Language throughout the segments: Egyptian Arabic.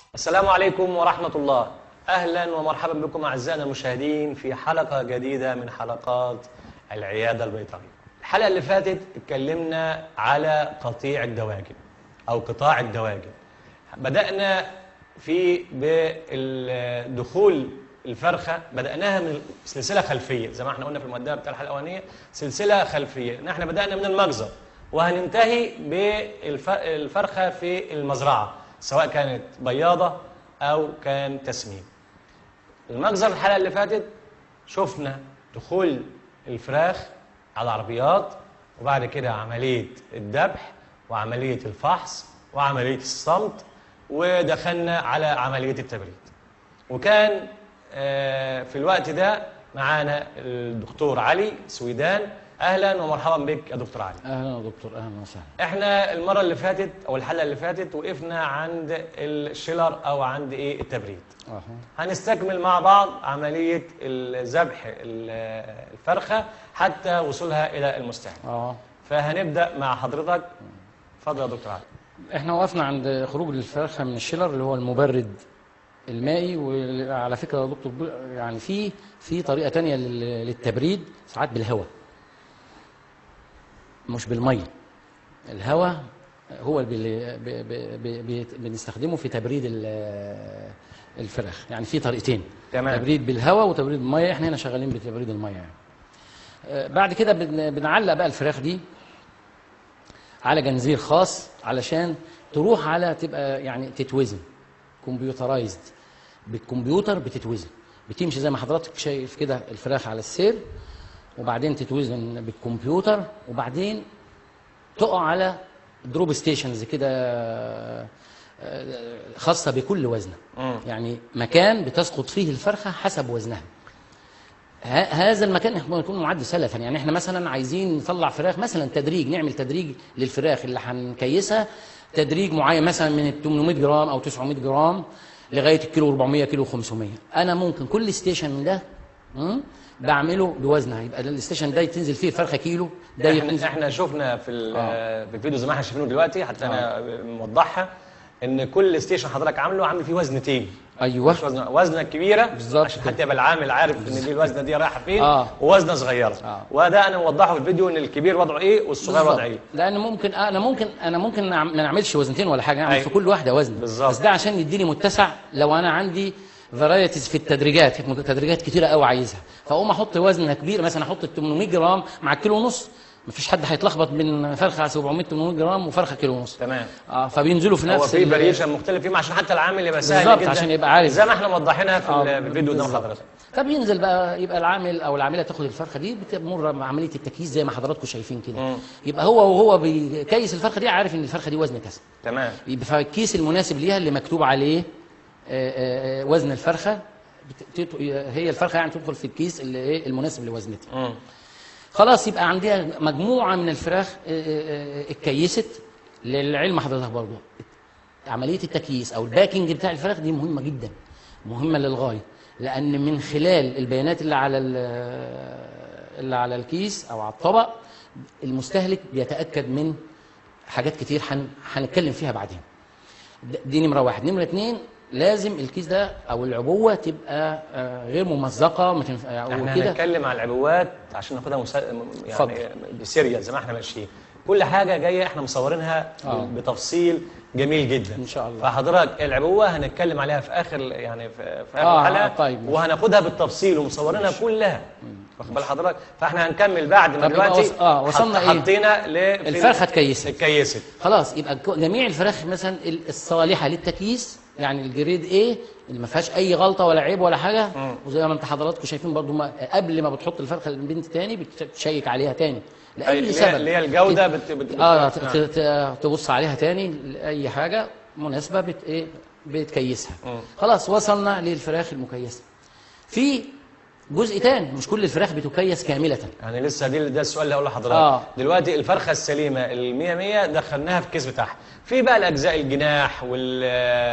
السلام عليكم ورحمة الله أهلا ومرحبا بكم أعزائنا المشاهدين في حلقة جديدة من حلقات العيادة البيطرية الحلقة اللي فاتت اتكلمنا على قطيع الدواجن أو قطاع الدواجن بدأنا في بدخول الفرخة بدأناها من سلسلة خلفية زي ما احنا قلنا في المقدمة بتاع الحلقة الأولانية سلسلة خلفية نحن بدأنا من المجزر وهننتهي بالفرخة في المزرعة سواء كانت بياضة أو كان تسمين المجزر الحلقة اللي فاتت شفنا دخول الفراخ على العربيات وبعد كده عملية الذبح وعملية الفحص وعملية الصمت ودخلنا على عملية التبريد وكان آه، في الوقت ده معانا الدكتور علي سويدان اهلا ومرحبا بك يا دكتور علي اهلا يا دكتور اهلا وسهلا احنا المره اللي فاتت او الحلقه اللي فاتت وقفنا عند الشيلر او عند ايه التبريد اهو هنستكمل مع بعض عمليه الذبح ال- الفرخه حتى وصولها الى المستهلك اه فهنبدا مع حضرتك اتفضل يا دكتور علي احنا وقفنا عند خروج الفرخه من الشيلر اللي هو المبرد المائي وعلى فكره يا دكتور ب- يعني في في طريقه تانية لل- للتبريد ساعات بالهواء مش بالميه الهواء هو اللي بي- بي- بي- بي- بنستخدمه في تبريد ال- الفراخ يعني في طريقتين تمام. تبريد بالهواء وتبريد بالميه احنا هنا شغالين بتبريد الميه يعني آه، بعد كده بن- بنعلق بقى الفراخ دي على جنزير خاص علشان تروح على تبقى يعني تتوزن كمبيوترايزد بالكمبيوتر بتتوزن بتمشي زي ما حضرتك شايف كده الفراخ على السير وبعدين تتوزن بالكمبيوتر وبعدين تقع على دروب ستيشنز كده آه، خاصة بكل وزنة مم. يعني مكان بتسقط فيه الفرخة حسب وزنها ه- هذا المكان احنا يكون معد سلفا يعني احنا مثلا عايزين نطلع فراخ مثلا تدريج نعمل تدريج للفراخ اللي هنكيسها تدريج معين مثلا من ال 800 جرام او 900 جرام لغايه الكيلو 400 كيلو 500 انا ممكن كل ستيشن من ده مم، بعمله بوزنها يبقى ده الستيشن ده تنزل فيه الفرخه كيلو ده احنا, ينزل احنا شفنا في ال- آه. في الفيديو زي ما احنا شايفينه دلوقتي حتى انا موضحها ان كل ستيشن حضرتك عامله عامل فيه وزنتين ايوه مش وزنه وزنه كبيره بالظبط عشان كده. حتى يبقى العامل عارف ان دي الوزنه دي رايحه فين آه. ووزنه صغيره آه. وده انا موضحه في الفيديو ان الكبير وضعه ايه والصغير بالظبط. وضعه ايه لان ممكن انا ممكن انا ممكن نعم- ما نعملش وزنتين ولا حاجه نعمل أيوة. في كل واحده وزن بالظبط. بس ده عشان يديني متسع لو انا عندي فرايتيز في التدريجات تدريجات كتيره قوي عايزها فاقوم احط وزن كبير مثلا احط ال 800 جرام مع الكيلو ونص مفيش حد هيتلخبط بين فرخه على 700 800 جرام وفرخه كيلو ونص تمام اه فبينزلوا في هو نفس في ال- فاريشن مختلف فيهم عشان حتى العامل يبقى سهل بالظبط، جدا عشان يبقى عارف. زي ما احنا موضحينها في, آه، ال- في الفيديو قدام بالظبط. حضرتك فبينزل بقى يبقى العامل او العامله تاخد الفرخه دي بتمر بعمليه التكييس زي ما حضراتكم شايفين كده مم. يبقى هو وهو بيكيس الفرخه دي عارف ان الفرخه دي وزن كذا تمام يبقى فالكيس المناسب ليها اللي مكتوب عليه آه، آه، آه، وزن الفرخه بت- تت- هي الفرخه يعني تدخل في الكيس اللي ايه المناسب لوزنتها مم. خلاص يبقى عندها مجموعه من الفراخ آه، آه، آه، اتكيست للعلم حضرتك برضه عمليه التكييس او الباكينج بتاع الفراخ دي مهمه جدا مهمه للغايه لان من خلال البيانات اللي على ال- اللي على الكيس او على الطبق المستهلك بيتاكد من حاجات كتير هن- هنتكلم فيها بعدين د- دي نمره واحد نمره اتنين لازم الكيس ده او العبوه تبقى آه، غير ممزقه ما تنف- احنا وكده هنتكلم على العبوات عشان ناخدها مسا... اتفضل. يعني بسيريال زي ما احنا ماشيين كل حاجه جايه احنا مصورينها آه. بتفصيل جميل جدا إن شاء الله. فحضرتك العبوه هنتكلم عليها في اخر يعني في, في اخر آه، الحلقه آه، طيب، ماشي. وهناخدها بالتفصيل ومصورينها كلها واخد بال حضرتك فاحنا هنكمل بعد ما طب يبقى دلوقتي وص- آه، وصلنا حط- إيه؟ حطينا ل في- الفرخة اتكيست. اتكيست خلاص يبقى ك- جميع الفراخ مثلا ال- الصالحه للتكييس يعني الجريد ايه اللي ما فيهاش اي غلطه ولا عيب ولا حاجه مم. وزي ما انت حضراتكم شايفين برضو ما قبل ما بتحط الفرخه للبنت تاني بت- بتشيك عليها تاني اللي لاي هي- سبب اللي هي الجودة ت- بت- بت- اه بت- ت- ت- تبص عليها تاني لاي حاجه مناسبه بت ايه بتكيسها مم. خلاص وصلنا للفراخ المكيسه في جزء تاني مش كل الفراخ بتكيس كامله يعني لسه دي ده السؤال اللي هقوله لحضرتك آه. دلوقتي الفرخه السليمه ال 100 100 دخلناها في الكيس بتاعها في بقى الاجزاء الجناح وال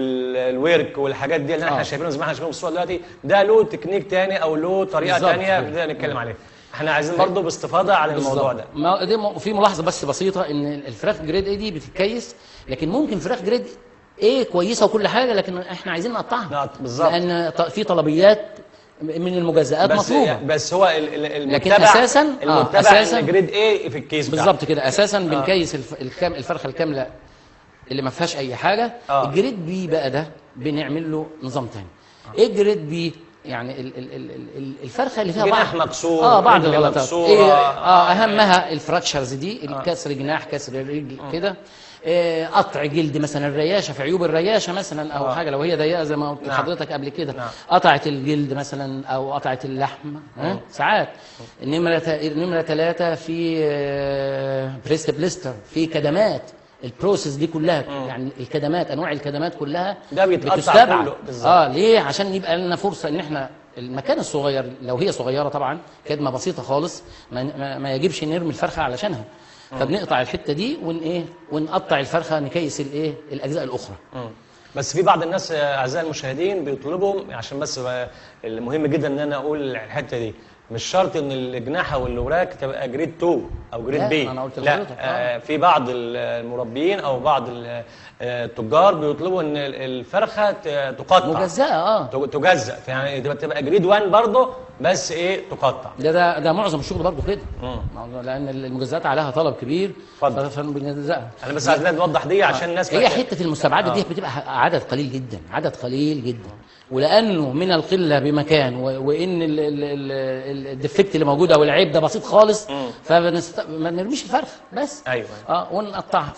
والورك والحاجات دي اللي احنا آه. شايفينها زي ما احنا شايفين في الصوره دلوقتي ده له تكنيك تاني او له طريقه بالظبط تانية كده. بدنا نتكلم عليها احنا عايزين برضه باستفاضه على الموضوع ده بالظبط. ما دي م- في ملاحظه بس بسيطه ان الفراخ جريد اي دي بتتكيس لكن ممكن فراخ جريد ايه كويسه وكل حاجه لكن احنا عايزين نقطعها نعم، بالظبط. لان ط- في طلبيات من المجزئات بس مطلوبه بس هو ال- ال- لكن المتبع أساساً- آه، المتبع أساساً ان جريد ايه في الكيس بتاعه. بالظبط كده اساسا بنكيس الف... الكام الفرخه الكامله اللي ما فيهاش اي حاجه آه. الجريد بي بقى ده بنعمل له نظام تاني ايه الجريد بي يعني ال... ال... ال... ال- الفرخه اللي فيها جناح بعض مكسور، اه بعض رجل الغلطات مكسورة. إيه اه اهمها الفراكشرز دي الكسر جناح كسر الرجل كده إيه قطع جلد مثلا الرياشه في عيوب الرياشه مثلا او آه. حاجه لو هي ضيقه زي ما قلت نعم. لحضرتك قبل كده نعم. قطعت الجلد مثلا او قطعت اللحم ها ساعات نمره تا- نمره ثلاثه في آه، بريست بليستر في كدمات البروسيس دي كلها يعني الكدمات انواع الكدمات كلها ده بيتقطع بتستبعد. كله، بالظبط. اه ليه عشان يبقى لنا فرصه ان احنا المكان الصغير لو هي صغيره طبعا كدمه بسيطه خالص ما, ما, ما يجبش نرمي الفرخه علشانها فبنقطع الحته دي ون ايه ونقطع الفرخه نكيس الايه الاجزاء الاخرى مم. بس في بعض الناس آه، اعزائي المشاهدين بيطلبوا عشان بس بقى المهم جدا ان انا اقول الحته دي مش شرط ان الجناحه والوراك تبقى جريد 2 او جريد لا، بي أنا قلت لا لحضرتك، آه. آه في بعض المربيين او بعض ال- آه، التجار بيطلبوا ان الفرخه ت- تقطع مجزاه اه ت- تجزأ يعني تبقى تبقى جريد 1 برضه بس ايه تقطع ده ده ده معظم الشغل برضه كده مم. موضوع- لان المجزات عليها طلب كبير اتفضل. ف- فبنجزأها انا بس عايزين نوضح دي عشان الناس هي فاكرة- حته المستبعدات دي بتبقى عدد قليل جدا عدد قليل جدا ولانه من القله بمكان و- وان ال- ال- ال- الديفكت اللي موجود او العيب ده بسيط خالص فما نرميش الفرخ بس ايوه اه ونقطعها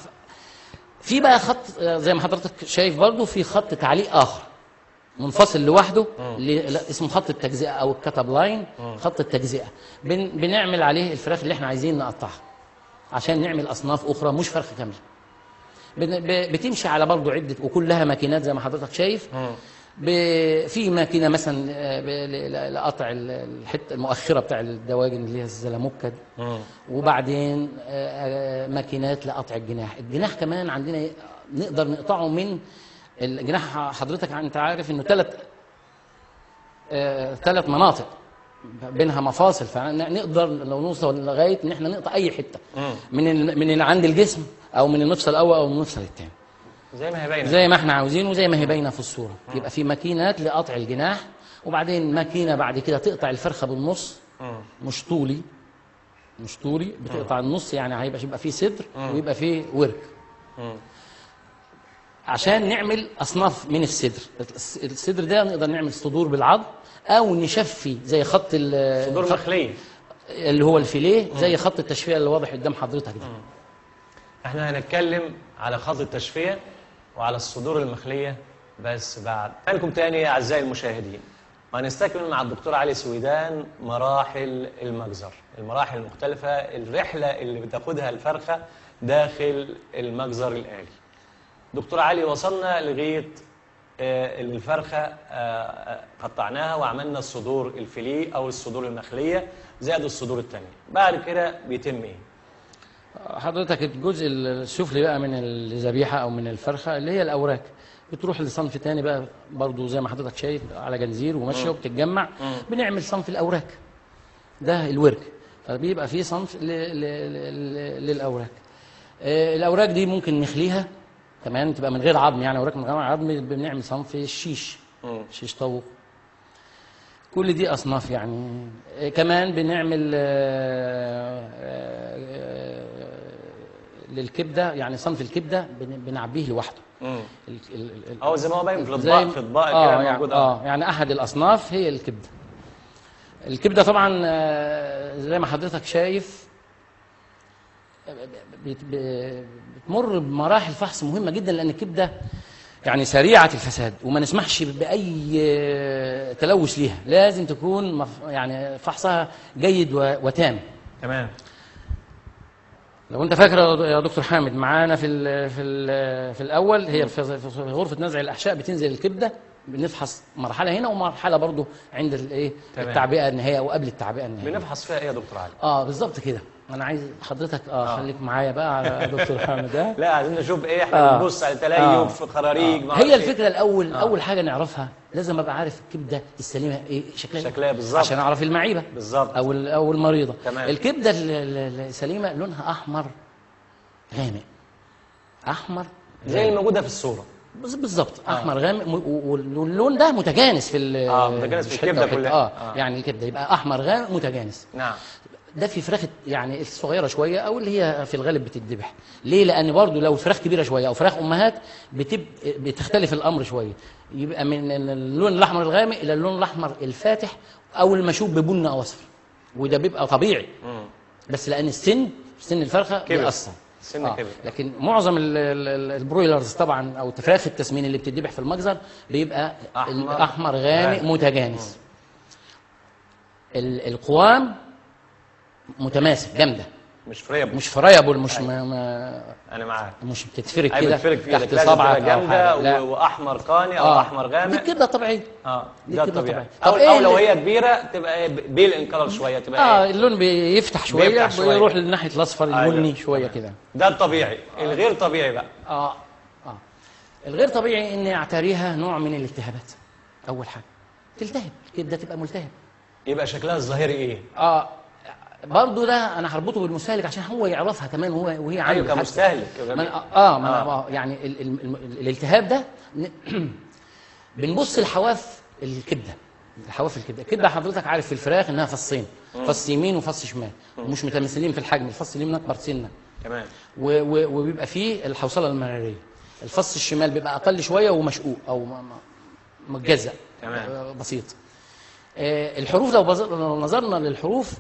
في بقى خط آه، زي ما حضرتك شايف برضو في خط تعليق اخر منفصل لوحده ل- لا، اسمه خط التجزئه او الكتب لاين خط التجزئه بن بنعمل عليه الفراخ اللي احنا عايزين نقطعها عشان نعمل اصناف اخرى مش فرخه كامله بن- ب- بتمشي على برضو عده وكلها ماكينات زي ما حضرتك شايف ب- في ماكينه مثلا آه، ب- ل- ل- لقطع ال- الحته المؤخره بتاع الدواجن اللي هي الزلموكه دي مم. وبعدين آه، آه، ماكينات لقطع الجناح الجناح كمان عندنا نقدر نقطعه من الجناح حضرتك انت عارف انه ثلاث ثلاث مناطق بينها مفاصل فنقدر لو نوصل لغايه ان احنا نقطع اي حته مم. من ال- من اللي عند الجسم او من المفصل الاول او من المفصل الثاني زي ما هي باينه زي ما احنا عاوزين وزي ما هي باينه في الصوره يبقى في ماكينات لقطع الجناح وبعدين ماكينه بعد كده تقطع الفرخه بالنص مم. مش طولي مش طولي بتقطع النص يعني هيبقى يبقى فيه صدر ويبقى فيه ورك مم. عشان نعمل اصناف من الصدر الس- الصدر ده نقدر نعمل صدور بالعظم او نشفي زي خط ال- صدور خط- مخليه اللي هو الفيليه زي خط التشفيه اللي واضح قدام حضرتك ده احنا هنتكلم على خط التشفيه وعلى الصدور المخليه بس بعد لكم تاني اعزائي المشاهدين وهنستكمل مع الدكتور علي سويدان مراحل المجزر المراحل المختلفه الرحله اللي بتاخدها الفرخه داخل المجزر الالي دكتور علي وصلنا لغايه آه، اللي الفرخه آه، آه، قطعناها وعملنا الصدور الفيليه او الصدور المخليه زائد الصدور الثانيه بعد كده بيتم ايه حضرتك الجزء السفلي بقى من الذبيحه او من الفرخه اللي هي الاوراق بتروح لصنف تاني بقى برضو زي ما حضرتك شايف على جنزير وماشيه وبتتجمع بنعمل صنف الاوراق ده الورك فبيبقى فيه صنف ل- ل- ل- للاوراق آه، الاوراق دي ممكن نخليها كمان تبقى من غير عظم يعني اوراق من غير عظم بنعمل صنف الشيش مم. شيش طاووق كل دي اصناف يعني آه، كمان بنعمل آه، آه، آه، للكبده يعني صنف الكبده بن- بنعبيه لوحده مم. ال- ال- ال- اه زي ما هو باين في زي الاطباق ما- في اطباق آه كده يعني موجود اه يعني احد الاصناف هي الكبده الكبده طبعا آه، زي ما حضرتك شايف آه، بت- ب- بتمر بمراحل فحص مهمه جدا لان الكبده يعني سريعه الفساد وما نسمحش باي آه، تلوث ليها لازم تكون مف- يعني فحصها جيد و- وتام تمام لو انت فاكر يا دكتور حامد معانا في ال في ال في الاول هي في في غرفه نزع الاحشاء بتنزل الكبده بنفحص مرحله هنا ومرحله برضو عند الايه تمام. التعبئه النهائيه او قبل التعبئه النهائيه بنفحص فيها ايه يا دكتور علي اه بالظبط كده انا عايز حضرتك اه, خليك معايا بقى على دكتور حامد ها لا عايزين نشوف ايه احنا آه. بنبص على آه. تليف خراريج ما هي أعرفش إيه. الفكره الاول اول حاجه نعرفها لازم ابقى عارف الكبده السليمه ايه شكلها إيه. شكلها بالظبط. عشان اعرف المعيبه بالظبط. او ال- او المريضه تمام. الكبده ال- ال- السليمه لونها احمر غامق احمر زي الموجوده في الصوره بز- بالظبط احمر غامق م- و- واللون ده متجانس في ال- آه، متجانس في مش حتة الكبدة وحتة. كلها. اه, آه. يعني الكبده يبقى احمر غامق متجانس نعم ده في فراخ يعني الصغيره شويه او اللي هي في الغالب بتتذبح ليه لان برضو لو فراخ كبيره شويه او فراخ امهات بتب... بتختلف الامر شويه يبقى من اللون الاحمر الغامق الى اللون الاحمر الفاتح او المشوب ببني او اصفر وده بيبقى طبيعي مم. بس لان السن سن الفرخه كبر. بيأثر السن آه. كبر. لكن معظم ال- ال- ال- البرويلرز طبعا او فراخ التسمين اللي بتذبح في المجزر بيبقى أحمر. احمر غامق غامق. متجانس ال- القوام متماسك جامده مش فريب مش فرايبل مش ما ما انا معاك مش بتتفرك ايوه كده بتفرق في ايدك تحت لازم صبعك تبقى أو جامده حاجة. لا. و- واحمر قاني او آه. احمر دي غامق الكبده طبيعيه اه دي ده كده الطبيعي طبيعي. او, طب إيه أو لو اللي- هي كبيره تبقى بيل ان كلر شويه تبقى اه إيه؟ اللون بيفتح شويه بيفتح شوية. بيروح لناحيه الاصفر البني أيوة. شويه كده ده الطبيعي الغير طبيعي بقى اه اه الغير طبيعي ان يعتريها نوع من الالتهابات اول حاجه تلتهب الكبده تبقى ملتهب يبقى شكلها الظاهري ايه اه برضه ده انا هربطه بالمستهلك عشان هو يعرفها كمان وهو وهي ايوه عنده حتى. كمستهلك ما أنا- اه ما أنا- آه. آه. يعني ال ال ال الالتهاب ده ن- بنبص لحواف الكبده حواف الكبده الكبده حضرتك عارف في الفراخ انها فصين فص يمين وفص شمال ومش متماثلين في الحجم الفص اليمين اكبر سنه تمام و- و- وبيبقى فيه الحوصله المراريه الفص الشمال بيبقى اقل شويه ومشقوق او م- م- متجزأ تمام. آه، بسيط آه، الحروف لو بز- لو نظرنا للحروف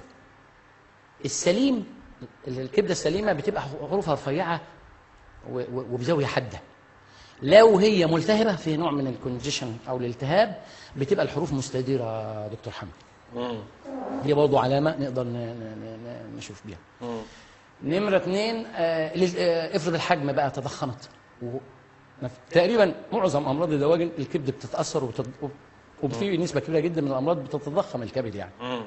السليم الكبده السليمه بتبقى حروفها رفيعه و- و- وبزاويه حاده لو هي ملتهبه في نوع من الكونجيشن او الالتهاب بتبقى الحروف مستديره يا دكتور حمد مم. دي برضو علامه نقدر ن- ن- ن- نشوف بيها مم. نمرة اثنين آه لز- آه افرض الحجم بقى تضخمت و- تقريبا معظم امراض الدواجن الكبد بتتاثر وبتض... وفي نسبه كبيره جدا من الامراض بتتضخم الكبد يعني مم.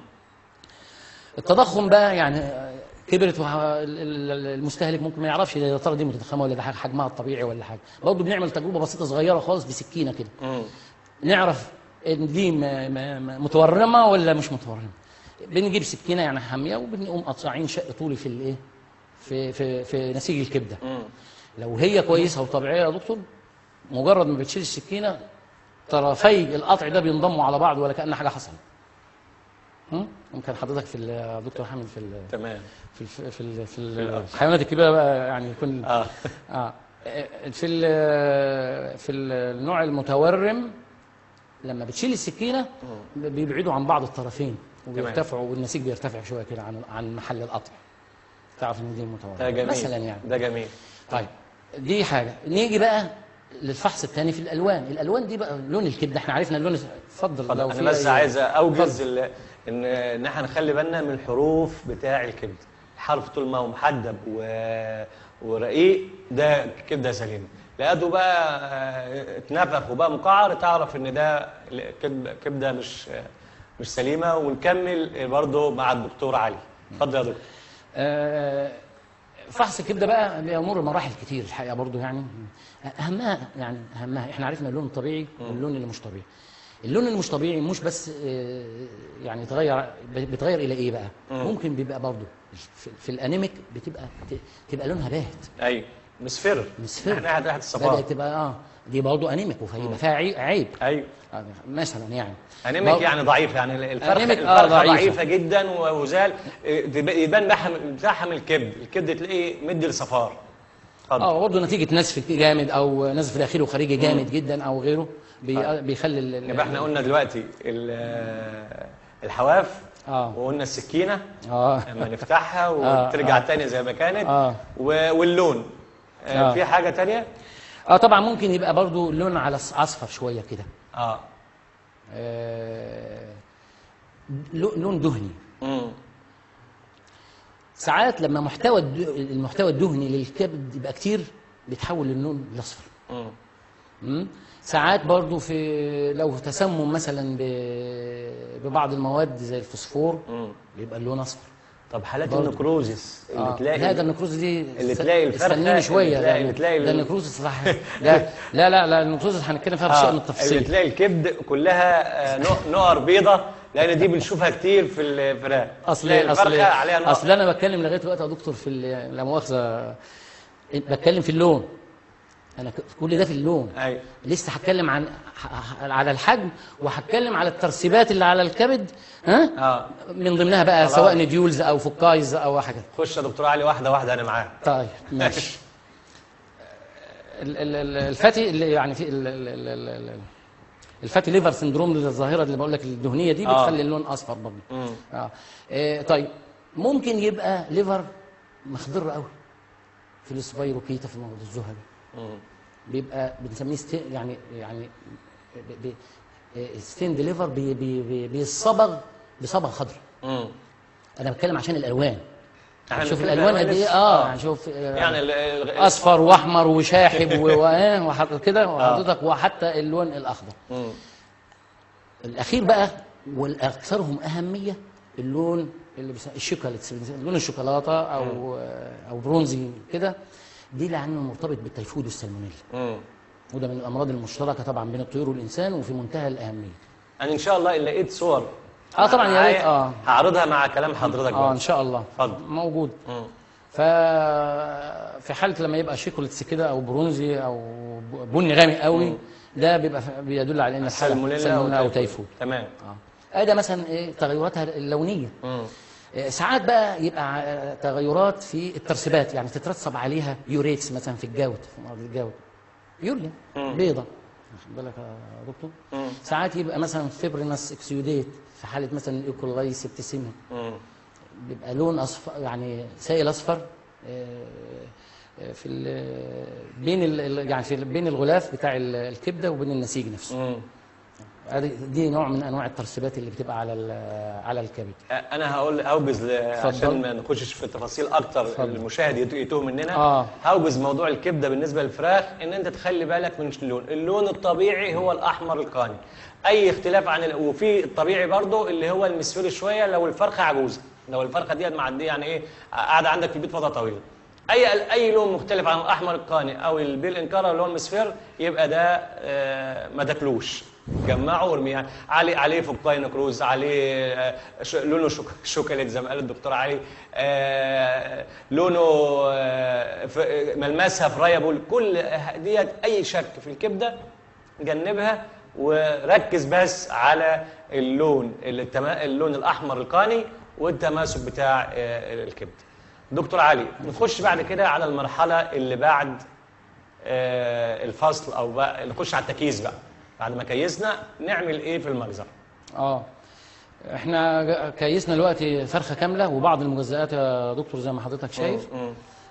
التضخم بقى يعني آه، كبرت وه- ال- ال- المستهلك ممكن ما يعرفش يا ترى دي متضخمه ولا ده حاجة- حجمها الطبيعي ولا حاجه برضه بنعمل تجربه بسيطه صغيره خالص بسكينه كده مم. نعرف ان دي م- م- م- متورمه ولا مش متورمه بنجيب سكينه يعني حاميه وبنقوم قاطعين شق طولي في الايه في في في نسيج الكبده مم. لو هي كويسه وطبيعيه يا دكتور مجرد ما بتشيل السكينه طرفي القطع ده بينضموا على بعض ولا كان حاجه حصلت هم؟ يمكن حضرتك في ال- يا دكتور حامد في ال تمام في الف- في ال- في ال- الحيوانات الكبيره بقى يعني يكون اه اه في ال- في النوع المتورم لما بتشيل السكينه بيبعدوا عن بعض الطرفين وبيرتفعوا والنسيج بيرتفع شويه كده عن عن محل القطع تعرف ان دي ده متورمه جميل مثلا يعني ده جميل طيب دي حاجه نيجي بقى للفحص الثاني في الالوان الالوان دي بقى لون الكبده احنا عرفنا اللون اتفضل لو انا في بس أي- عايز اوجز اتفضل. ال- ان ان احنا نخلي بالنا من الحروف بتاع الكبد الحرف طول ما هو محدب و... ورقيق ده كبده سليمه لقيته بقى آه، اتنفخ وبقى مقعر تعرف ان ده كبده كبده مش آه، مش سليمه ونكمل برضه مع الدكتور علي اتفضل يا دكتور آه، فحص الكبده بقى بيمر مراحل كتير الحقيقه برضو يعني اهمها يعني اهمها احنا عرفنا اللون الطبيعي واللون اللي مش طبيعي اللون اللي مش طبيعي مش بس آه، يعني يتغير بيتغير الى ايه بقى ممكن بيبقى برضو في, في الانيميك بتبقى ت- تبقى لونها باهت ايوه مصفر مصفر احنا قاعد تحت الصفار بدات تبقى اه دي برضو انيميك وهيبقى فيها عي- عيب ايوه آه، مثلا يعني انيميك برضو- يعني ضعيف يعني الفرخه أنيميك، آه، الفرخه ضعيفة. ضعيفه جدا وزال يبان بتاعها بتاعها من الكبد الكبد تلاقيه مدي لصفار اتفضل اه برضه نتيجه نزف جامد او نزف داخلي وخارجي جامد جدا او غيره بي بيخلي ال- ال- يبقى احنا قلنا دلوقتي ال- الحواف اه وقلنا السكينه اه لما نفتحها آه، وترجع آه. تاني زي ما كانت آه. و- واللون آه، آه. في حاجه تانية اه طبعا ممكن يبقى برضو لون على الص- اصفر شويه كده اه آه لو- لون دهني امم ساعات لما محتوى الد- المحتوى الدهني للكبد يبقى كتير بيتحول للون الاصفر امم مم؟ ساعات برضو في لو تسمم مثلا ب- ببعض المواد زي الفوسفور امم بيبقى اللون اصفر طب حالات برضو. النكروزس اللي آه. تلاقي لا ده النكروز دي اللي س- تلاقي الفرخة، استنيني شويه اللي تلاقي- ده- اللي تلاقي ده ال- النكروز صح لا لا لا لا النكروز هنتكلم فيها بشيء من اللي التفصيل تلاقي الكبد كلها آه، نق- نقر بيضة لان دي بنشوفها كتير في الفراخ اصل تلاقي اصل الفرخه عليها نقر اصل انا بتكلم لغايه دلوقتي يا دكتور في ال- لا مؤاخذه بتكلم في اللون انا ك- كل ده في اللون ايوه لسه هتكلم عن ح- ح- على الحجم وهتكلم على الترسيبات اللي على الكبد ها اه من ضمنها بقى خلاص. سواء نديولز او فوكايز او حاجه خش يا دكتور علي واحده واحده انا معاك طيب ماشي ال- ال- ال- الفاتي اللي يعني في ال- ال- ال- ال- ال- الفاتي ليفر سندروم اللي الظاهره اللي بقول لك الدهنيه دي آه. بتخلي اللون اصفر برضه مم. اه إيه، طيب ممكن يبقى ليفر مخضر قوي في السبايروكيتا في الموضوع الزهري مم. بيبقى بنسميه ستي يعني يعني ب- ب- إيه، ستيند ليفر بي بي بي بيصبغ بصبغه خضراء مم. انا بتكلم عشان الالوان إحنا شوف بنتكلم الالوان قد ايه لسه- اه هنشوف آه، يعني ال- ال- اصفر واحمر وشاحب و- و- وحط- كده وحضرتك وحتى اللون الاخضر مم. الاخير بقى والاكثرهم اهميه اللون اللي بيسموه الشوكولاتس لون الشوكولاته او او برونزي كده دي لانه مرتبط بالتيفود والسالمونيلا مم. وده من الامراض المشتركه طبعا بين الطيور والانسان وفي منتهى الاهميه انا ان شاء الله ان لقيت صور اه طبعا يا ريت معايا، اه هعرضها مع كلام حضرتك اه ان برضه. شاء الله اتفضل. موجود مم. ف في حاله لما يبقى شيكولاتس كده او برونزي او بني غامق قوي ده بيبقى ف- بيدل على ان الحالة سالمونيلا سالمونيلا او وتيفود. تيفود تمام اه آه ده مثلا ايه تغيراتها اللونيه مم. آه، ساعات بقى يبقى آه، تغيرات في الترسيبات يعني تترسب عليها يوريتس مثلا في الجود في مرض الجود يوريا مم. بيضه واخد بالك يا دكتور مم. ساعات يبقى مثلا فيبرينس اكسيوديت في حاله مثلا الايكولاي سبتسيميا مم. بيبقى لون اصفر يعني سائل اصفر آه، آه، في ال- بين ال- ال- يعني في ال- بين الغلاف بتاع ال- الكبده وبين النسيج نفسه مم. هذه- دي نوع من انواع الترسيبات اللي بتبقى على ال- على الكبد انا هقول اوجز ل- اتفضل. عشان ما نخشش في تفاصيل اكتر اتفضل. المشاهد يت- يتوه مننا آه. هوجز موضوع الكبده بالنسبه للفراخ ان انت تخلي بالك من اللون اللون الطبيعي هو الاحمر القاني اي اختلاف عن ال... وفي الطبيعي برضو اللي هو المسفري شويه لو الفرخه عجوزه لو الفرخه ديت معديه يعني ايه قاعده عندك في البيت فتره طويله اي اي لون مختلف عن الاحمر القاني او البيل انكارا اللي هو المسفر يبقى ده آه، ما تاكلوش جمعه وارميه عليه عليه فوكاين كروز عليه آه، ش- لونه شوك شوكولات زي ما قال الدكتور علي آه، لونه آه، ف- ملمسها فرايبل كل ديت اي شك في الكبده جنبها وركز بس على اللون التما- اللون الاحمر القاني والتماسك بتاع آه، الكبده دكتور علي نخش بعد كده على المرحله اللي بعد آه، الفصل او بقى نخش على التكييس بقى بعد ما كيسنا نعمل ايه في المجزر اه احنا ج- كيسنا دلوقتي فرخه كامله وبعض المجزئات يا دكتور زي ما حضرتك شايف مم.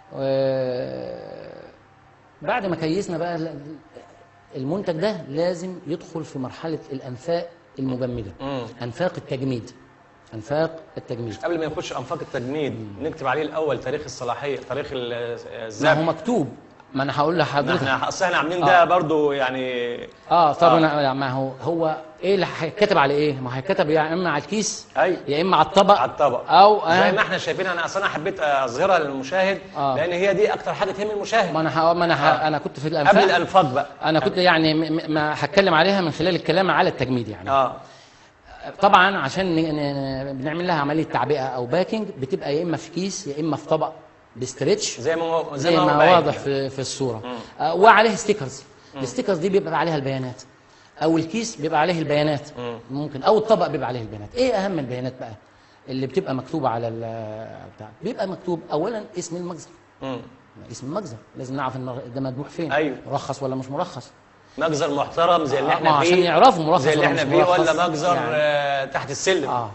و- بعد ما كيسنا بقى ال- المنتج ده لازم يدخل في مرحله الانفاق المجمده مم. انفاق التجميد انفاق التجميد قبل ما نخش انفاق التجميد نكتب عليه الاول تاريخ الصلاحيه تاريخ ال- ما هو الذبح مكتوب ما انا هقول لحضرتك احنا اصل احنا عاملين ده آه. برضو يعني اه طب آه. انا ما هو هو ايه اللي هيتكتب على ايه؟ ما هيتكتب يا اما على الكيس ايوه يا اما على الطبق على الطبق او زي آه ما احنا شايفين انا اصلا حبيت اظهرها للمشاهد آه. لان هي دي اكتر حاجه تهم المشاهد ما انا ه... ما انا ه... آه. انا كنت في قبل الانفاق الانفاق بقى انا كنت يعني م... م- ما هتكلم عليها من خلال الكلام على التجميد يعني اه طبعا عشان ن... ن... بنعمل لها عمليه تعبئه او باكينج بتبقى يا اما في كيس يا اما في طبق بستريتش زي ما هو زي هو ما باين واضح كده. في في الصوره آه وعليه ستيكرز الستيكرز دي بيبقى عليها البيانات او الكيس بيبقى عليه البيانات مم. ممكن او الطبق بيبقى عليه البيانات ايه اهم البيانات بقى اللي بتبقى مكتوبه على ال- بتاع بيبقى مكتوب اولا اسم المخزن مم. اسم المخزن لازم نعرف ان ده مذبوح فين أيوه. مرخص ولا مش مرخص مجزر محترم زي اللي آه، احنا ما فيه عشان يعرفوا مرخص زي اللي ولا احنا مش فيه مرخص. ولا مجزر يعني. آه تحت السلم اه,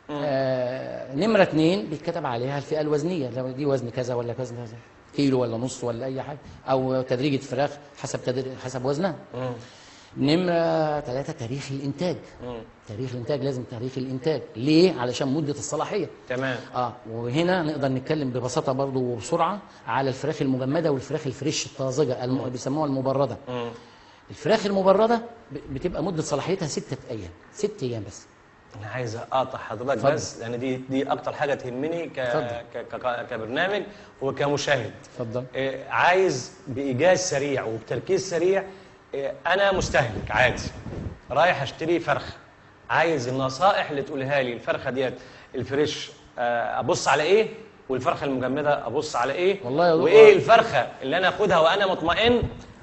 آه نمره اثنين بيتكتب عليها الفئه الوزنيه لو دي وزن كذا ولا كذا كذا كيلو ولا نص ولا اي حاجه او تدريجه فراخ حسب تدريج حسب وزنها مم. نمرة ثلاثة تاريخ الإنتاج مم. تاريخ الإنتاج لازم تاريخ الإنتاج ليه؟ علشان مدة الصلاحية تمام اه وهنا نقدر نتكلم ببساطة برضو وبسرعة على الفراخ المجمدة والفراخ الفريش الطازجة الم... بيسموها المبردة مم. الفراخ المبردة ب- بتبقى مدة صلاحيتها ستة أيام ست أيام بس انا عايز اقطع حضرتك اتفضل. بس لان دي دي اكتر حاجه تهمني ك... اتفضل. ك... ك... كبرنامج وكمشاهد اتفضل آه، عايز بايجاز سريع وبتركيز سريع آه، انا مستهلك عادي رايح اشتري فرخه عايز النصائح اللي تقولها لي الفرخه ديت الفريش آه، ابص على ايه والفرخه المجمده ابص على ايه والله يا دكتور- وايه الفرخه اللي انا اخدها وانا مطمئن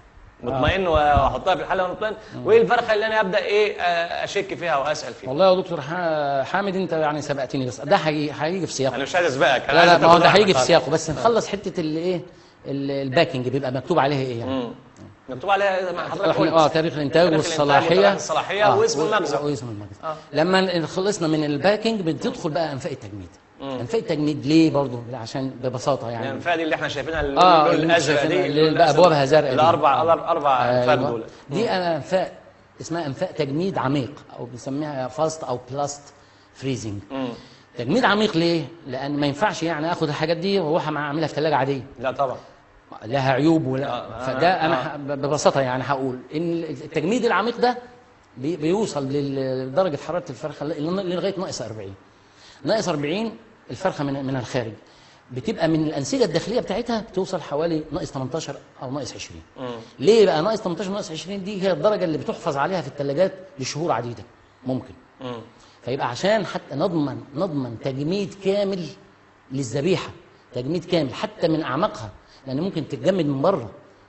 مطمئن واحطها في الحله مطمئن وايه الفرخه اللي انا ابدا ايه آه، اشك فيها واسال فيها والله يا دكتور ح- حامد انت يعني سبقتني بس ده هيجي هيجي في سياقه انا مش عايز اسبقك أنا لا لا عايزك ما هو ده توضح هيجي في لك. سياقه بس نخلص حته اللي ايه ال- الباكنج بيبقى مكتوب عليها ايه يعني مم. مكتوب عليها زي ما حضرتك إحنا- قلت اه تاريخ الانتاج تاريخ والصلاحيه وتاريخ الصلاحيه آه، واسم و- المخزن واسم المخزن آه. لما خلصنا من الباكنج بتدخل بقى انفاق التجميد انفاق التجميد ليه برضه عشان ببساطه يعني الانفاق دي اللي احنا شايفينها آه، اللون اللي انتوا الازرق دي شايفينها، اللي اللون بقى الأزرق. أبوابها زرقاء دي. الاربع اربع انفاق أيوة. دول دي انفاق اسمها انفاق تجميد عميق او بنسميها فاست او بلاست فريزنج مم. تجميد عميق ليه؟ لان ما ينفعش يعني اخد الحاجات دي واروح اعملها في ثلاجه عاديه لا طبعا لها عيوب ولا آه، فده آه، انا آه. ح- ببساطه يعني هقول ان التجميد العميق ده بي- بيوصل لل- لدرجه حراره الفرخه اللي لغايه ناقص 40 ناقص 40 الفرخه من من الخارج بتبقى من الانسجه الداخليه بتاعتها بتوصل حوالي ناقص 18 او ناقص 20 مم. ليه بقى ناقص 18 ناقص 20 دي هي الدرجه اللي بتحفظ عليها في الثلاجات لشهور عديده ممكن مم. فيبقى عشان حتى نضمن نضمن تجميد كامل للذبيحه تجميد كامل حتى من اعماقها لان ممكن تتجمد من بره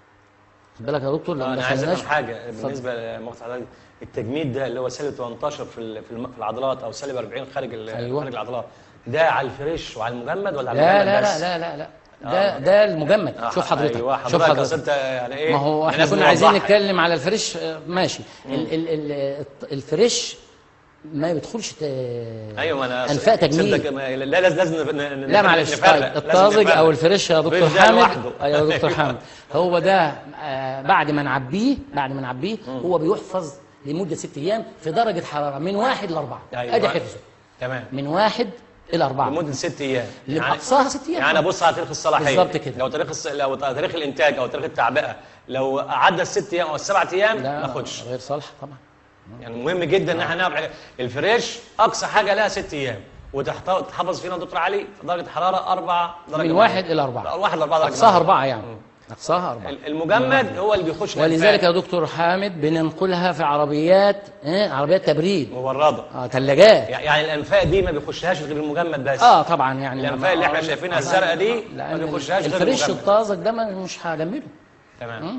خد بالك يا دكتور لو ما انا عايز دخلناش افهم حاجه اتفضل. بالنسبه لمقطع حضرتك التجميد ده اللي هو سالب 18 في ال- في الم- في العضلات او سالب 40 خارج ال- أيوة. خارج العضلات ده على الفريش وعلى المجمد ولا على لا المجمد لا بس؟ لا لا لا لا ده ده المجمد آه، شوف حضرتك ايوه شوف حضرتك أصل حضرتك انت يعني ايه ما هو احنا لازم كنا عايزين نوضحها. نتكلم على الفريش آه، ماشي ال ال ال الفريش ما بيدخلش ت... ايوه ما انا انفاق صدق تجميد ما- لا لازم لازم ن- ن- لا معلش نفرق. طيب لازم الطازج نفرق. او الفريش يا دكتور الفريش ده حامد لوحده. ايوه يا دكتور حامد هو ده آه، بعد ما نعبيه بعد ما نعبيه هو بيحفظ لمده ست ايام في درجه حراره من واحد لاربعه أيوة. ادي حفظه تمام من واحد الى اربعه لمده ست ايام لأقصاها ست أيام. يعني ابص على تاريخ الصلاحيه بالظبط كده. لو تاريخ الص... لو تاريخ الانتاج او تاريخ التعبئه لو عدى الست ايام او السبع ايام لا ما اخدش غير صالح طبعا يعني مهم جدا ان احنا نعرف حاجة. الفريش اقصى حاجه لها ست ايام وتحفظ فينا دكتور علي في درجه حراره اربع درجه من واحد الى اربعه واحد لاربعه درجه اقصاها مئوية. اربعه يعني اقصاها اربعه المجمد هو اللي بيخش ولذلك الأنفاق. يا دكتور حامد بننقلها في عربيات إيه؟ عربيات تبريد مورده اه ثلاجات يعني الانفاق دي ما بيخشهاش غير المجمد بس اه طبعا يعني الأنفاق اللي إحنا شايفينها الزرقاء دي ما لأن بيخشهاش غير الفريش المجمد. الطازج ده ما- مش هجمده تمام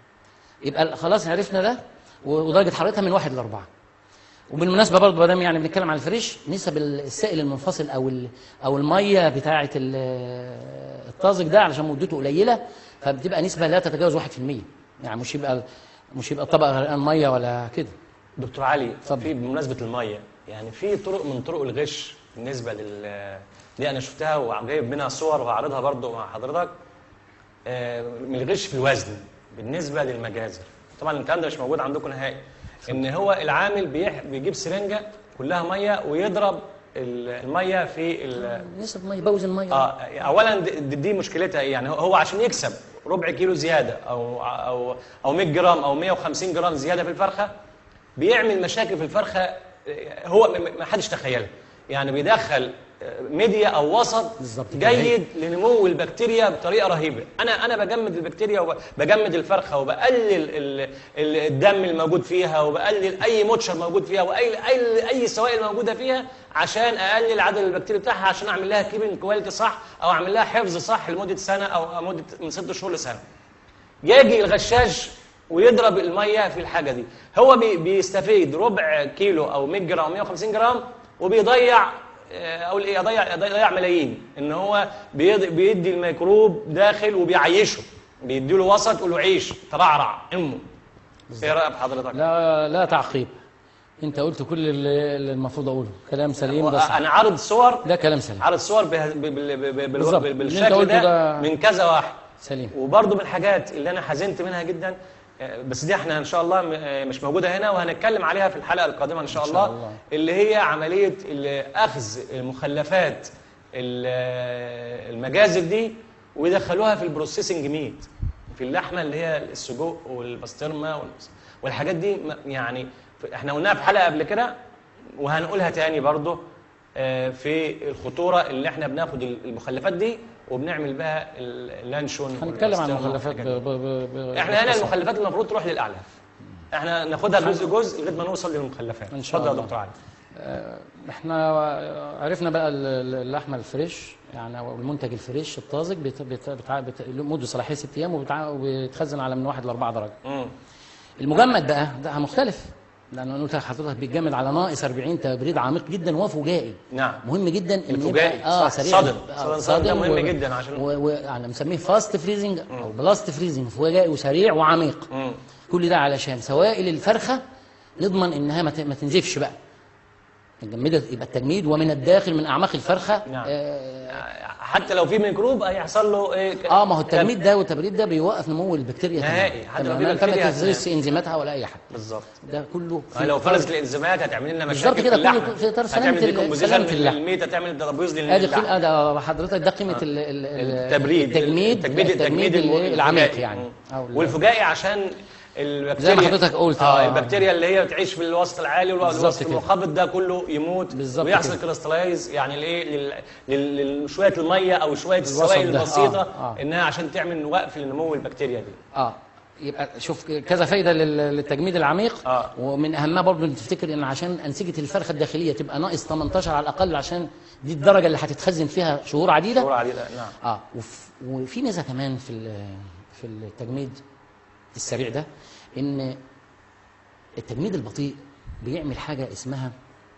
يبقى خلاص عرفنا ده ودرجه حرارتها من واحد لاربعه وبالمناسبه برضه ما دام يعني بنتكلم على الفريش نسب السائل المنفصل او ال- او الميه بتاعه ال- الطازج ده علشان مدته قليله فبتبقى نسبه لا تتجاوز 1% يعني مش يبقى مش يبقى الطبق غرقان ميه ولا كده دكتور علي اتفضل. في بمناسبه الميه يعني في طرق من طرق الغش بالنسبه لل دي انا شفتها وجايب منها صور وهعرضها برضو مع حضرتك آه، من الغش في الوزن بالنسبه للمجازر طبعا الكلام ده مش موجود عندكم نهائي ان هو العامل بيح... بيجيب سرنجه كلها ميه ويضرب ال- الميه في ال... نسب ميه بوز الميه اه اولا دي, دي- دي مشكلتها ايه يعني هو- هو عشان يكسب ربع كيلو زياده او او او 100 جرام او 150 جرام زياده في الفرخه بيعمل مشاكل في الفرخه آه، هو م- م- ما حدش تخيلها يعني بيدخل آه، ميديا او وسط بالظبط كده. جيد لنمو البكتيريا بطريقه رهيبه انا انا بجمد البكتيريا وبجمد الفرخه وبقلل ال- ال- الدم الموجود فيها وبقلل اي موتشر موجود فيها واي اي اي سوائل موجوده فيها عشان اقلل عدد البكتيريا بتاعها عشان اعمل لها كيبنج كواليتي صح او اعمل لها حفظ صح لمده سنه او مده من ست شهور لسنه يجي الغشاش ويضرب الميه في الحاجه دي هو بي بيستفيد ربع كيلو او 100 جرام او 150 جرام وبيضيع آه، اقول ايه يضيع يضيع ملايين ان هو بيض- بيدي الميكروب داخل وبيعيشه بيدي له وسط يقول له عيش ترعرع امه ايه رايك حضرتك لا لا تعقيب انت قلت كل اللي اللي المفروض اقوله كلام سليم ده صح انا عارض صور ده كلام سليم عارض صور به- ب- بال- ب- ب- بالظبط. بال- اللي انت بالشكل قلته ده, ده- من كذا واحد سليم وبرضه من الحاجات اللي انا حزنت منها جدا آه، بس دي احنا ان شاء الله م- آه، مش موجوده هنا وهنتكلم عليها في الحلقه القادمه ان شاء, إن شاء الله, الله. اللي هي عمليه ال- اخذ المخلفات ال- آه، المجازر دي ويدخلوها في البروسيسنج ميت في اللحمه اللي هي السجق والبسطرمه وال- والحاجات دي م- يعني ف- احنا قلناها في حلقه قبل كده وهنقولها تاني برضه آه، في الخطوره اللي احنا بناخد المخلفات دي وبنعمل بها اللانشون هنتكلم عن والبسطرمة المخلفات والحاجات ب... دي. ب... ب... احنا هنا باختصار. المخلفات المفروض تروح للاعلاف احنا ناخدها جزء جزء لغايه ما نوصل للمخلفات إن شاء اتفضل يا الله. دكتور علي احنا عرفنا بقى ال- ال- اللحمه الفريش يعني او المنتج الفريش الطازج بت- بت- بتع- بت- له مده صلاحيه ست ايام وبتع- وبيتخزن على من واحد لاربعه درجه. مم. المجمد بقى ده مختلف لانه انا قلت لحضرتك بيتجمد على ناقص 40 تبريد عميق جدا وفجائي. نعم مهم جدا ان الفجائي، يبقى اه صح، سريع صدم. آه، صدم- صدم ده مهم جدا عشان- و... و... يعني مسميه فاست فريزنج او بلاست فريزنج فجائي وسريع وعميق مم. كل ده علشان سوائل الفرخه نضمن انها ما ت- ما تنزفش بقى نجمدها يبقى التجميد ومن الداخل من اعماق الفرخه نعم. آه, حتى لو في ميكروب هيحصل له ايه اه ما هو التجميد ده والتبريد ده بيوقف نمو البكتيريا نهائي. حتى لو في تماما فما بكتيريا تفرزش انزيماتها ولا اي حاجه بالظبط ده كله آه، لو فرزت الانزيمات هتعمل لنا بالظبط مشاكل كده، في كله اللحمة. في إطار سلامة هتعمل ال- decomposition سلامة اللحم. للميت هتعمل ترابيز ادي للحم قيمه ده حضرتك ده قيمه ال- ال- ال- التبريد التجميد التجميد التجميد الم- ال- العميق الفجائي. يعني مم. أو ال- والفجائي عشان البكتيريا زي ما حضرتك قلت، اه آه. البكتيريا اللي هي بتعيش في الوسط العالي بالظبط والوسط كده. المنخفض ده كله يموت بالظبط ويحصل كده. كريستالايز يعني الايه لل- لل- لشويه الميه او شويه الوسط السوائل ده. البسيطه آه، آه. انها عشان تعمل وقف لنمو البكتيريا دي اه يبقى شوف كذا فايده لل- للتجميد العميق آه. ومن اهمها برضه ان تفتكر ان عشان انسجه الفرخه الداخليه تبقى ناقص 18 على الاقل عشان دي الدرجه اللي هتتخزن فيها شهور عديده شهور عديده نعم اه وف وفي ميزه كمان في ال- في التجميد السريع ده ان التجميد البطيء بيعمل حاجه اسمها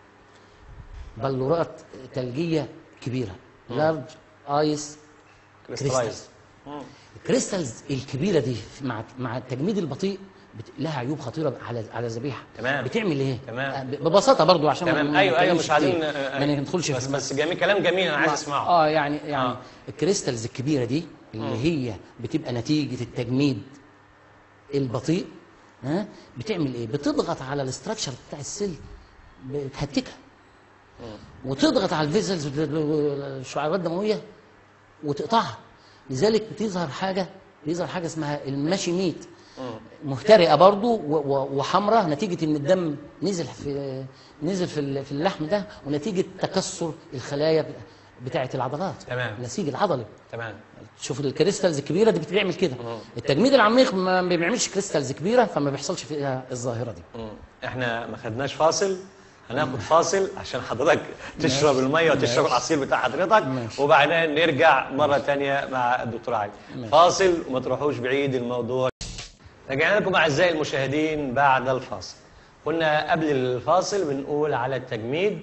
بلورات ثلجيه كبيره لارج ايس كريستالايز الكريستالز الكبيره دي مع مع التجميد البطيء بت... لها عيوب خطيره على على الذبيحه تمام. بتعمل ايه تمام. آه، ب- ببساطه برضو عشان ما- تمام ما ايوه ايوه نتكلمش مش عايزين كتير. آه، ما آه، ندخلش بس في بس جميل كلام جميل انا عايز اسمعه اه يعني يعني آه. الكريستالز الكبيره دي اللي هي بتبقى نتيجه التجميد البطيء ها بتعمل ايه بتضغط على الاستراكشر بتاع السيل بتهتكها وتضغط على الفيزلز الشعيرات الدمويه وتقطعها لذلك بتظهر حاجه بيظهر حاجه اسمها المشي ميت مهترئه برضو وحمراء نتيجه ان الدم نزل في نزل في ال- في اللحم ده ونتيجه تكسر الخلايا بتاعه العضلات تمام. النسيج العضلي تمام شوف الكريستالز الكبيره دي بتعمل كده التجميد العميق ما بيعملش كريستالز كبيره فما بيحصلش فيها الظاهره دي مم. احنا ما خدناش فاصل هناخد فاصل عشان حضرتك تشرب الميه وتشرب ماشي. العصير بتاع حضرتك ماشي. وبعدين نرجع مره تانية مع الدكتور علي فاصل وما تروحوش بعيد الموضوع رجعنا لكم اعزائي المشاهدين بعد الفاصل كنا قبل الفاصل بنقول على التجميد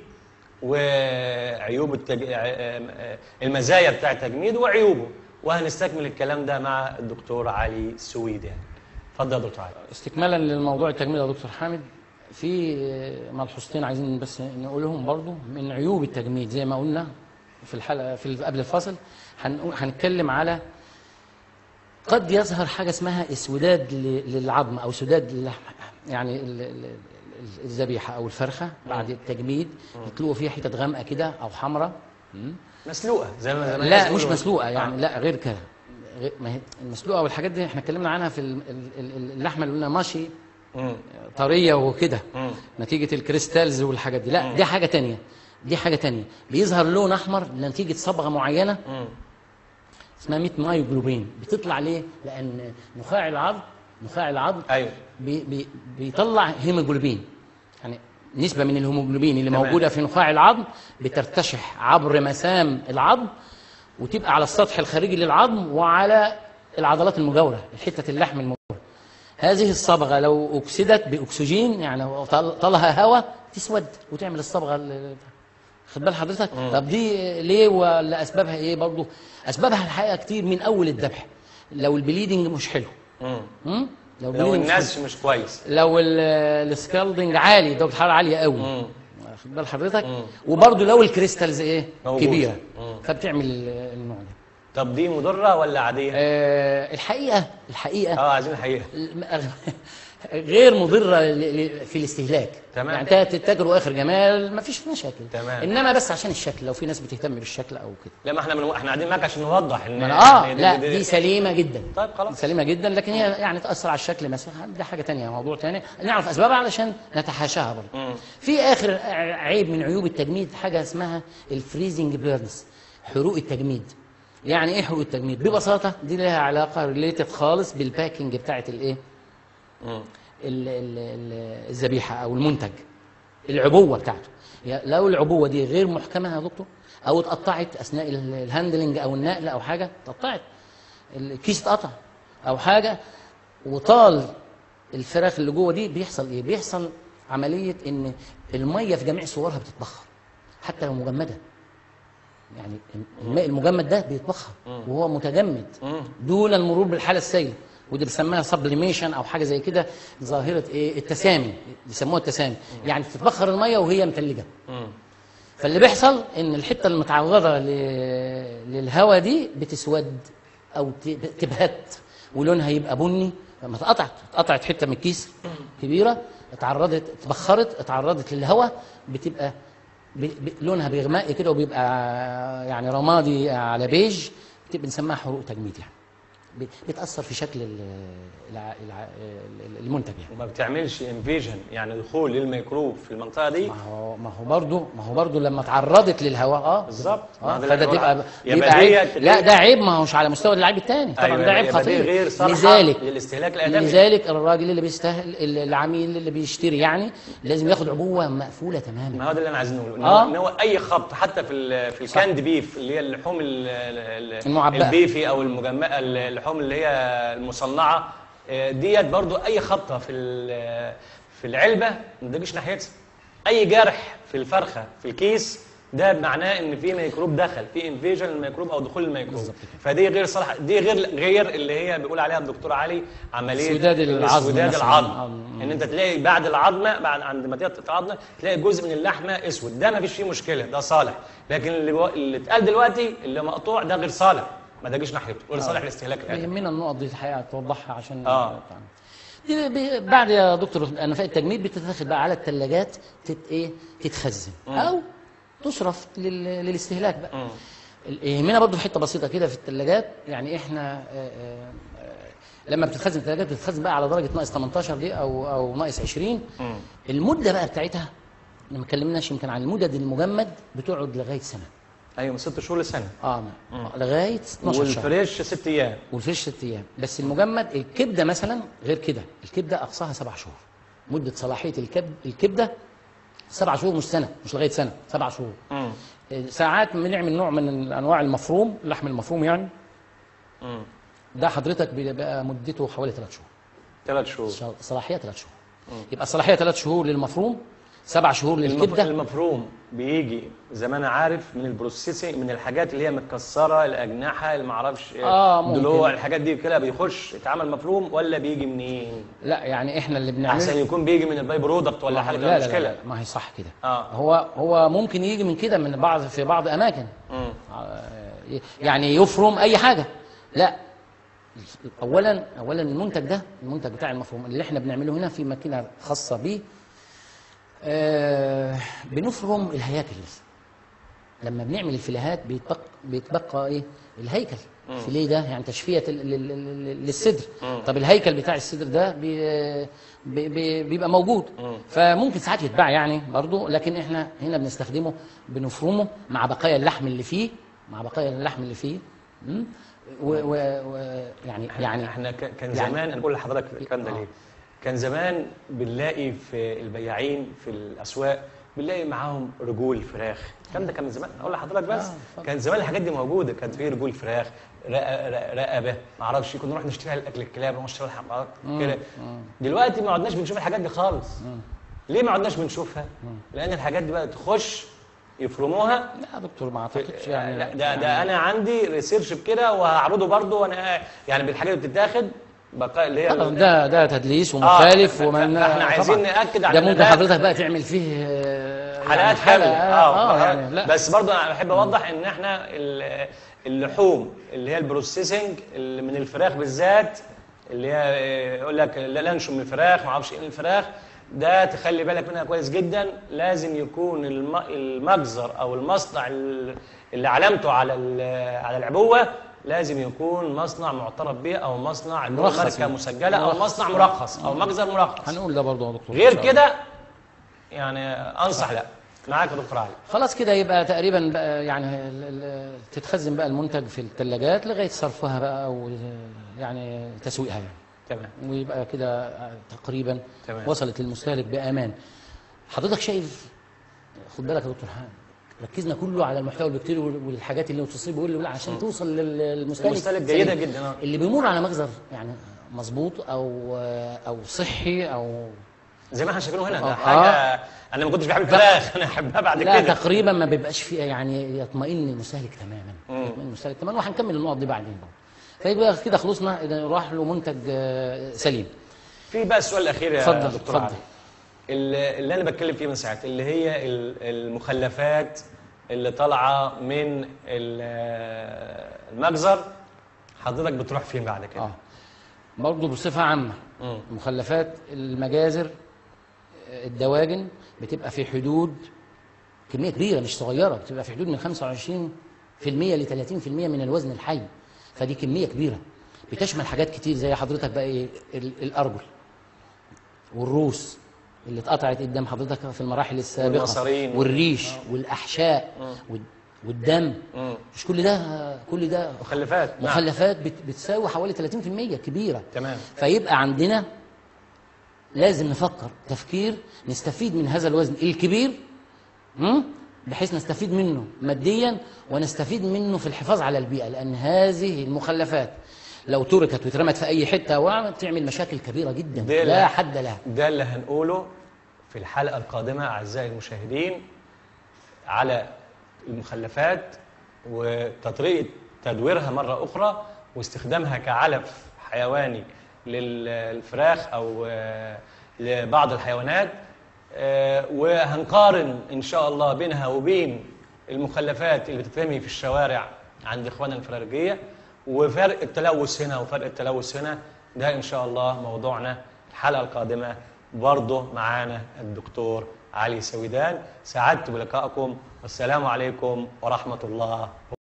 وعيوب التج... المزايا بتاع التجميد وعيوبه وهنستكمل الكلام ده مع الدكتور علي سويد يعني اتفضل يا دكتور علي استكمالا للموضوع التجميل يا دكتور حامد في ملحوظتين عايزين بس نقولهم برضو من عيوب التجميد زي ما قلنا في الحلقه في قبل الفاصل هنقول- هنتكلم على قد يظهر حاجه اسمها اسوداد ل- للعظم او سداد للحم يعني ال- ال- ال- الذبيحه او الفرخه بعد التجميد بتلاقوا فيها حتت غامقه كده او حمراء مسلوقه زي ما زي ما لا الناس مش بيقولوا. مسلوقه آه. يعني لا غير كده غير- ما هي المسلوقه والحاجات دي احنا اتكلمنا عنها في ال- ال- ال- اللحمه اللي قلنا ماشي مم. طريه وكده مم. نتيجه الكريستالز والحاجات دي لا دي حاجه تانية دي حاجه تانية بيظهر لون احمر نتيجه صبغه معينه مم. اسمها ميت مايوجلوبين بتطلع ليه لان نخاع العظم نخاع العظم ايوه بي بي بيطلع هيموجلوبين يعني نسبة من الهيموجلوبين اللي تمام. موجودة في نخاع العظم بترتشح عبر مسام العظم وتبقى على السطح الخارجي للعظم وعلى العضلات المجاورة حتة اللحم المجاورة هذه الصبغة لو أكسدت بأكسجين يعني لو طل- طلها هواء تسود وتعمل الصبغة ال- خد بال حضرتك طب دي ليه ولا أسبابها إيه برضو أسبابها الحقيقة كتير من أول الذبح لو البليدنج مش حلو مم. م? لو البليدنج مش حلو. الناس مش كويس لو ال- السكالدنج عالي درجه الحراره عاليه قوي مم. واخد بال حضرتك وبرده لو الكريستالز ايه موجود. كبيره مم. فبتعمل ال- النوع ده طب دي مضره ولا عاديه؟ آه الحقيقه الحقيقه اه عايزين الحقيقه الم- غير مضره ل- ل- في الاستهلاك تمام. يعني انت تتاجر واخر جمال ما فيش مشاكل تمام. انما بس عشان الشكل لو في ناس بتهتم بالشكل او كده لا ما احنا من... احنا قاعدين معاك عشان نوضح ان ما أنا- اه يعني لا دي سليمه جدا طيب خلاص سليمه جدا لكن هي يعني تاثر على الشكل مثلا دي حاجه تانية موضوع تاني نعرف اسبابها علشان نتحاشاها برضه مم. في اخر عيب من عيوب التجميد حاجه اسمها الفريزنج بيرنز حروق التجميد يعني ايه حروق التجميد ببساطه دي لها علاقه ريليتد خالص بالباكينج بتاعه الايه مم. ال- ال- ال- الذبيحه او المنتج العبوه بتاعته يا- لو العبوه دي غير محكمه يا دكتور او اتقطعت اثناء ال- الهاندلنج او النقل او حاجه اتقطعت الكيس اتقطع او حاجه وطال الفراخ اللي جوه دي بيحصل ايه بيحصل عمليه ان الميه في جميع صورها بتتبخر حتى لو مجمده يعني الماء المجمد ده بيتبخر وهو متجمد دون المرور بالحاله السائله ودي بنسميها سبليميشن او حاجه زي كده ظاهره ايه التسامي بيسموها التسامي يعني بتتبخر الميه وهي متلجه فاللي بيحصل ان الحته المتعرضه ل- للهواء دي بتسود او ت- تبهت ولونها يبقى بني لما اتقطعت اتقطعت حته من الكيس كبيره اتعرضت اتبخرت اتعرضت للهواء بتبقى ب... ب... لونها بيغمق كده وبيبقى يعني رمادي على بيج بتبقى بنسميها حروق تجميد يعني ب- بتاثر في شكل ال- الع... الع... المنتج يعني وما بتعملش انفيجن يعني دخول للميكروب في المنطقه دي ما هو ما هو برضه ما هو برضه لما اتعرضت للهواء اه بالظبط. اه ما ده فده اللي تبقى بقوله. بيبقى يبقى عيب ديت لا غير- ده عيب ما هوش على مستوى اللعيب الثاني طبعا أيوة، ده عيب يبقى دي خطير غير صالحة لذلك للاستهلاك الآدمي. لذلك الراجل اللي بيستهل العميل اللي بيشتري يعني لازم ياخد عبوه مقفوله تماما ما هو ده اللي انا عايز نقوله إن آه. هو- ان هو اي خبط حتى في ال في الكاند بيف اللي هي اللحوم ال- ال- المعبأة. البيفي او المجمعه اللحوم اللي هي المصنعه آه، ديت برضو اي خبطه في ال- في العلبه ما تجيش ناحيتها اي جرح في الفرخه في الكيس ده معناه ان في ميكروب دخل في انفيجن الميكروب او دخول الميكروب بالظبط كده. فدي غير صالحه دي غير غير اللي هي بيقول عليها الدكتور علي عمليه اسوداد العظم اسوداد مثلاً. العظم آه. ان انت تلاقي بعد العظمه بعد عند منطقه العظمه تلاقي جزء من اللحمه اسود ده ما فيش فيه مشكله ده صالح لكن اللي بو... اللي اتقال دلوقتي اللي مقطوع ده غير صالح ما تجيش ناحيته غير صالح لاستهلاك الادمي يهمنا النقط دي الحقيقه توضحها عشان آه. دي ب- بعد يا دكتور انفاق التجميد بتتاخد بقى على الثلاجات تت ايه تتخزن او تصرف لل... للاستهلاك بقى ال- يهمنا برضو في حته بسيطه كده في الثلاجات يعني احنا آه، آه، آه، لما بتتخزن الثلاجات بتتخزن بقى على درجه ناقص 18 دي او او ناقص 20 المده بقى بتاعتها احنا ما اتكلمناش يمكن عن المدد المجمد بتقعد لغايه سنه ايوه من ست شهور لسنه اه لغايه 12 شهر والفريش ست ايام والفيش ست ايام بس المجمد الكبده مثلا غير كده الكبده اقصاها سبع شهور مده صلاحيه الكب الكبده سبع شهور مش سنه مش لغايه سنه سبع شهور مم. إيه، ساعات بنعمل نوع من انواع المفروم اللحم المفروم يعني مم. ده حضرتك بيبقى مدته حوالي ثلاث شهور ثلاث شهور شهر- صلاحيه ثلاث شهور يبقى الصلاحيه ثلاث شهور للمفروم سبع شهور المف... للكبده المفروم بيجي زي ما انا عارف من البروسيسنج من الحاجات اللي هي متكسره الاجنحه اللي ما اعرفش آه، ممكن. ضلوع الحاجات دي كده بيخش يتعمل مفروم ولا بيجي منين؟ لا يعني احنا اللي بنعمله احسن يكون بيجي من الباي برودكت ولا حاجه لا ده لا, مشكله لا, لا ما هي صح كده آه. هو هو ممكن يجي من كده من بعض في بعض اماكن مم. آه، يعني يفرم اي حاجه لا اولا اولا المنتج ده المنتج بتاع المفروم اللي احنا بنعمله هنا في ماكينه خاصه بيه آه بنفرم الهياكل لما بنعمل الفيليهات بيتبقى بيتبقى ايه الهيكل الفيليه ده يعني تشفيه ال- ال- ال- للصدر طب الهيكل بتاع الصدر ده بي بي بي بيبقى موجود فممكن ساعات يتباع يعني برضه لكن احنا هنا بنستخدمه بنفرمه مع بقايا اللحم اللي فيه مع بقايا اللحم اللي فيه م? و, و, و يعني يعني احنا ك- كان يعني- زمان انا بقول لحضرتك الكلام ده آه. ليه؟ كان زمان بنلاقي في البياعين في الاسواق بنلاقي معاهم رجول فراخ الكلام ده كان من زمان اقول لحضرتك بس آه، اتفضل. كان زمان الحاجات دي موجوده كانت في رجول فراخ رق- رق- رقبه ما اعرفش كنا نروح نشتريها لاكل الكلاب نروح نشتريها الحمارات كده دلوقتي ما عدناش بنشوف الحاجات دي خالص ليه ما عدناش بنشوفها؟ لان الحاجات دي بقى تخش يفرموها لا يا دكتور ما اعتقدش لا يعني ده, ده, ده انا عندي ريسيرش بكده وهعرضه برضه وانا يعني بالحاجات اللي بتتاخد بقى اللي هي طبعا ده ده تدليس ومخالف ف- ف- ومن فاحنا عايزين طبعاً. نأكد على ده إن ممكن ده- حضرتك بقى تعمل فيه آه، حلقات يعني كامله اه, آه يعني لا بس برضه انا بحب اوضح ان احنا ال- اللحوم اللي هي البروسيسنج اللي من الفراخ بالذات اللي هي آه، يقول لك لا لانشون من الفراخ ما اعرفش ايه من الفراخ ده تخلي بالك منها كويس جدا لازم يكون الم- المجزر او المصنع ال- اللي علامته على ال- على العبوه لازم يكون مصنع معترف به او مصنع له مرخص ماركه يعني. مسجله او مرخص. مصنع مرخص او مجزر مرخص هنقول ده برضه يا دكتور إن غير شاء الله. كده يعني انصح لا معاك يا دكتور علي خلاص كده يبقى تقريبا بقى يعني ال- ال- تتخزن بقى المنتج في الثلاجات لغايه صرفها بقى او يعني تسويقها يعني تمام ويبقى كده تقريبا تمام. وصلت للمستهلك بامان حضرتك شايف خد بالك يا دكتور حامد ركزنا كله على المحتوى البكتيري والحاجات اللي تصيب واللي عشان توصل للمستهلك المستهلك جيدة سليم. جدا، آه. اللي بيمر على مجزر يعني مظبوط او او صحي او زي ما احنا شايفينه هنا ده آه. حاجه انا ما كنتش بحب الفراخ انا احبها بعد لا كده تقريبا ما بيبقاش فيها يعني يطمئن المستهلك تماما يطمئن المستهلك تماما وهنكمل النقط دي بعدين برضه فيبقى كده خلصنا إذا راح له منتج آه، سليم في بقى السؤال الاخير يا اتفضل، دكتور اتفضل. علي اللي اللي انا بتكلم فيه من ساعات اللي هي ال- المخلفات اللي طالعه من ال- المجزر حضرتك بتروح فين بعد كده؟ اه برضه بصفه عامه مم. مخلفات المجازر آه، الدواجن بتبقى في حدود كميه كبيره مش صغيره بتبقى في حدود من 25% ل 30% من الوزن الحي فدي كميه كبيره بتشمل حاجات كتير زي حضرتك بقى ايه ال- الارجل والروس اللي اتقطعت قدام حضرتك في المراحل السابقه والمصارين. والريش والاحشاء وال- والدم مم. مش كل ده كل ده مخلفات نعم مخلفات بت- بتساوي حوالي 30% كبيره تمام فيبقى عندنا لازم نفكر تفكير نستفيد من هذا الوزن الكبير مم؟ بحيث نستفيد منه ماديا ونستفيد منه في الحفاظ على البيئه لان هذه المخلفات لو تركت واترمت في اي حته وعملت تعمل مشاكل كبيره جدا دي لا لا. حد لها ده اللي هنقوله في الحلقة القادمة أعزائي المشاهدين على المخلفات وطريقة تدويرها مرة أخرى واستخدامها كعلف حيواني للفراخ أو آه، لبعض الحيوانات آه، وهنقارن إن شاء الله بينها وبين المخلفات اللي بتترمي في الشوارع عند إخواننا الفرارجية وفرق التلوث هنا وفرق التلوث هنا ده إن شاء الله موضوعنا الحلقة القادمة برضه معانا الدكتور علي سويدان سعدت بلقائكم والسلام عليكم ورحمة الله